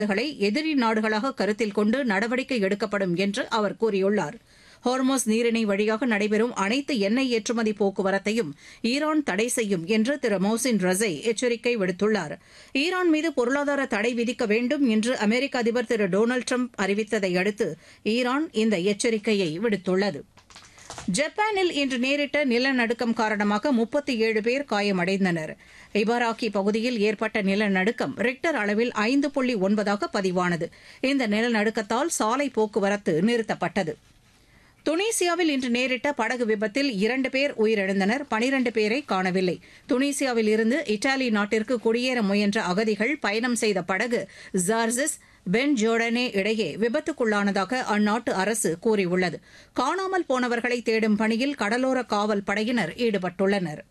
களை எதிரி நாடுகளாக கருத்தில் கொண்டு நடவடிக்கை எடுக்கப்படும் என்று அவர் கூறியுள்ளார் ஹோர்மோஸ் நீரிணை வழியாக நடைபெறும் அனைத்து எண்ணெய் ஏற்றுமதி போக்குவரத்தையும் ஈரான் தடை செய்யும் என்று திரு மோசின் ரசை எச்சரிக்கை விடுத்துள்ளார் ஈரான் மீது பொருளாதார தடை விதிக்க வேண்டும் என்று அமெரிக்க அதிபர் திரு டொனால்டு ட்ரம்ப் அறிவித்ததை அடுத்து ஈரான் இந்த எச்சரிக்கையை விடுத்துள்ளது ஜப்பானில் இன்று நேரிட்ட நிலநடுக்கம் காரணமாக முப்பத்தி ஏழு பேர் காயமடைந்தனர் இபாராக்கி பகுதியில் ஏற்பட்ட நிலநடுக்கம் ரிக்டர் அளவில் ஐந்து புள்ளி ஒன்பதாக பதிவானது இந்த நிலநடுக்கத்தால் சாலை போக்குவரத்து நிறுத்தப்பட்டது துனிசியாவில் இன்று நேரிட்ட படகு விபத்தில் இரண்டு பேர் உயிரிழந்தனர் பனிரண்டு பேரை காணவில்லை துனிசியாவில் இருந்து இத்தாலி நாட்டிற்கு குடியேற முயன்ற அகதிகள் பயணம் செய்த படகு ஜார்ஜஸ் பென் ஜோர்டனே இடையே விபத்துக்குள்ளானதாக அந்நாட்டு அரசு கூறியுள்ளது காணாமல் போனவர்களை தேடும் பணியில் கடலோர காவல் படையினர் ஈடுபட்டுள்ளனர்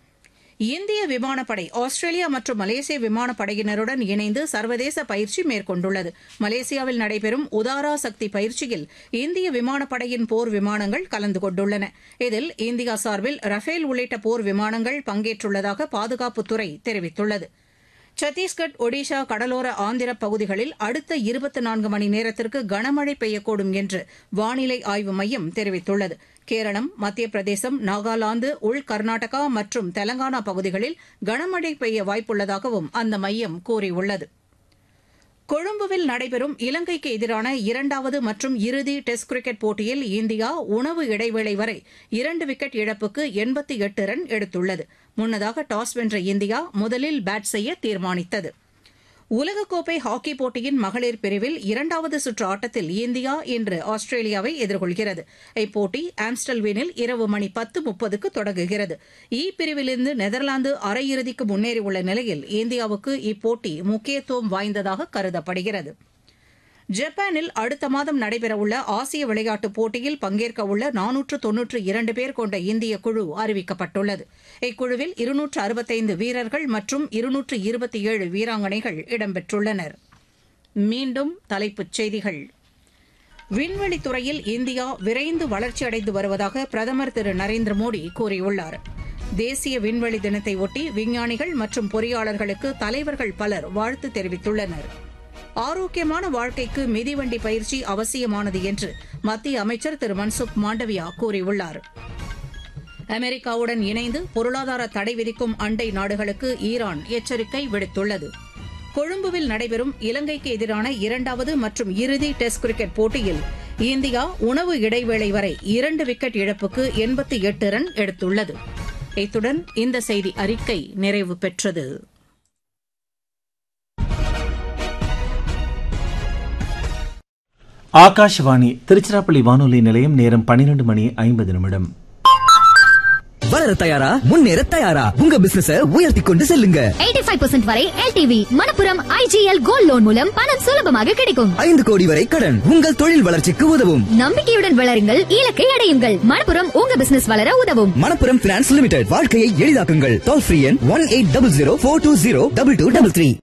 இந்திய விமானப்படை ஆஸ்திரேலியா மற்றும் மலேசிய விமானப்படையினருடன் இணைந்து சர்வதேச பயிற்சி மேற்கொண்டுள்ளது மலேசியாவில் நடைபெறும் உதாரா சக்தி பயிற்சியில் இந்திய விமானப்படையின் போர் விமானங்கள் கலந்து கொண்டுள்ளன இதில் இந்தியா சார்பில் ரஃபேல் உள்ளிட்ட போர் விமானங்கள் பங்கேற்றுள்ளதாக பாதுகாப்புத்துறை தெரிவித்துள்ளது சத்தீஸ்கட் ஒடிஷா கடலோர ஆந்திர பகுதிகளில் அடுத்த இருபத்தி நான்கு மணி நேரத்திற்கு கனமழை பெய்யக்கூடும் என்று வானிலை ஆய்வு மையம் தெரிவித்துள்ளது கேரளம் மத்திய பிரதேசம் நாகாலாந்து உள் கர்நாடகா மற்றும் தெலங்கானா பகுதிகளில் கனமழை பெய்ய வாய்ப்புள்ளதாகவும் அந்த மையம் கூறியுள்ளது கொழும்புவில் நடைபெறும் இலங்கைக்கு எதிரான இரண்டாவது மற்றும் இறுதி டெஸ்ட் கிரிக்கெட் போட்டியில் இந்தியா உணவு இடைவேளை வரை இரண்டு விக்கெட் இழப்புக்கு எண்பத்தி எட்டு ரன் எடுத்துள்ளது முன்னதாக டாஸ் வென்ற இந்தியா முதலில் பேட் செய்ய தீர்மானித்தது உலகக்கோப்பை ஹாக்கி போட்டியின் மகளிர் பிரிவில் இரண்டாவது சுற்று ஆட்டத்தில் இந்தியா இன்று ஆஸ்திரேலியாவை எதிர்கொள்கிறது இப்போட்டி ஆம்ஸ்டல்வீனில் இரவு மணி பத்து முப்பதுக்கு தொடங்குகிறது இ பிரிவிலிருந்து நெதர்லாந்து அரையிறுதிக்கு முன்னேறியுள்ள நிலையில் இந்தியாவுக்கு இப்போட்டி முக்கியத்துவம் வாய்ந்ததாக கருதப்படுகிறது ஜப்பானில் அடுத்த மாதம் நடைபெறவுள்ள ஆசிய விளையாட்டுப் போட்டியில் பங்கேற்க உள்ள நானூற்று தொன்னூற்று இரண்டு பேர் கொண்ட இந்திய குழு அறிவிக்கப்பட்டுள்ளது இக்குழுவில் இருநூற்று அறுபத்தைந்து வீரர்கள் மற்றும் இருநூற்று இருபத்தி ஏழு வீராங்கனைகள் இடம்பெற்றுள்ளனர் மீண்டும் தலைப்புச் செய்திகள் விண்வெளித்துறையில் இந்தியா விரைந்து வளர்ச்சியடைந்து வருவதாக பிரதமர் திரு நரேந்திர மோடி கூறியுள்ளார் தேசிய விண்வெளி தினத்தை ஒட்டி விஞ்ஞானிகள் மற்றும் பொறியாளர்களுக்கு தலைவர்கள் பலர் வாழ்த்து தெரிவித்துள்ளனா் ஆரோக்கியமான வாழ்க்கைக்கு மிதிவண்டி பயிற்சி அவசியமானது என்று மத்திய அமைச்சர் திரு மன்சுக் மாண்டவியா கூறியுள்ளார் அமெரிக்காவுடன் இணைந்து பொருளாதார தடை விதிக்கும் அண்டை நாடுகளுக்கு ஈரான் எச்சரிக்கை விடுத்துள்ளது கொழும்புவில் நடைபெறும் இலங்கைக்கு எதிரான இரண்டாவது மற்றும் இறுதி டெஸ்ட் கிரிக்கெட் போட்டியில் இந்தியா உணவு இடைவேளை வரை இரண்டு விக்கெட் இழப்புக்கு எண்பத்தி எட்டு ரன் எடுத்துள்ளது இத்துடன் இந்த செய்தி அறிக்கை நிறைவு பெற்றது ஆகாஷ்வாணி திருச்சிராப்பள்ளி வானொலி நிலையம் நேரம் பன்னிரண்டு மணி ஐம்பது நிமிடம் வளர தயாரா முன்னேற தயாரா உங்க பிசினஸ உயர்த்தி கொண்டு செல்லுங்க 85% வரை LTV Manappuram IGL gold loan மூலம் பணம் சுலபமாக கிடைக்கும் ஐந்து கோடி வரை கடன் உங்கள் தொழில் வளர்ச்சிக்கு உதவும் நம்பிக்கையுடன் வளருங்கள் இலக்கை அடையுங்கள் மணப்புரம் உங்க பிசினஸ் வளர உதவும் மணப்புரம் பினான்ஸ் லிமிடெட் வாழ்க்கையை எளிதாக்குங்கள் டோல் ஃப்ரீ எண் one eight double zero four two zero double two double three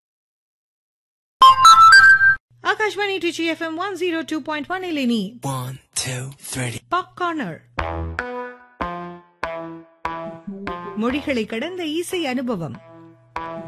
Akashvani Trichy FM one zero two point one ಇಲ್ಲಿ ನೀ One, two, three. Pop corner மொழிகளை கடந்த இசை அனுபவம்